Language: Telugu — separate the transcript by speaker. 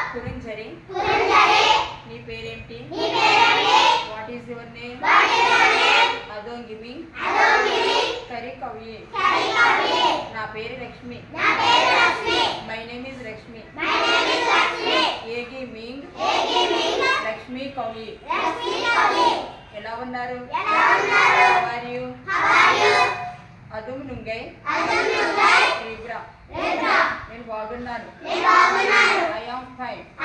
Speaker 1: కురింజరి నీ పేరేంటి వాట్ ఈస్ యువర్ నేమ్ అదోంగిమి కరి కవి నా పేరు Lakshmi my name is Lakshmi ఏగి మీంగ్ లక్ష్మి కవి ఎలా ఉన్నారు మరియు అదుమ్ నుంగై రిబ్రా నేను బాగున్నాను ఐ ఆమ్ ఫైన్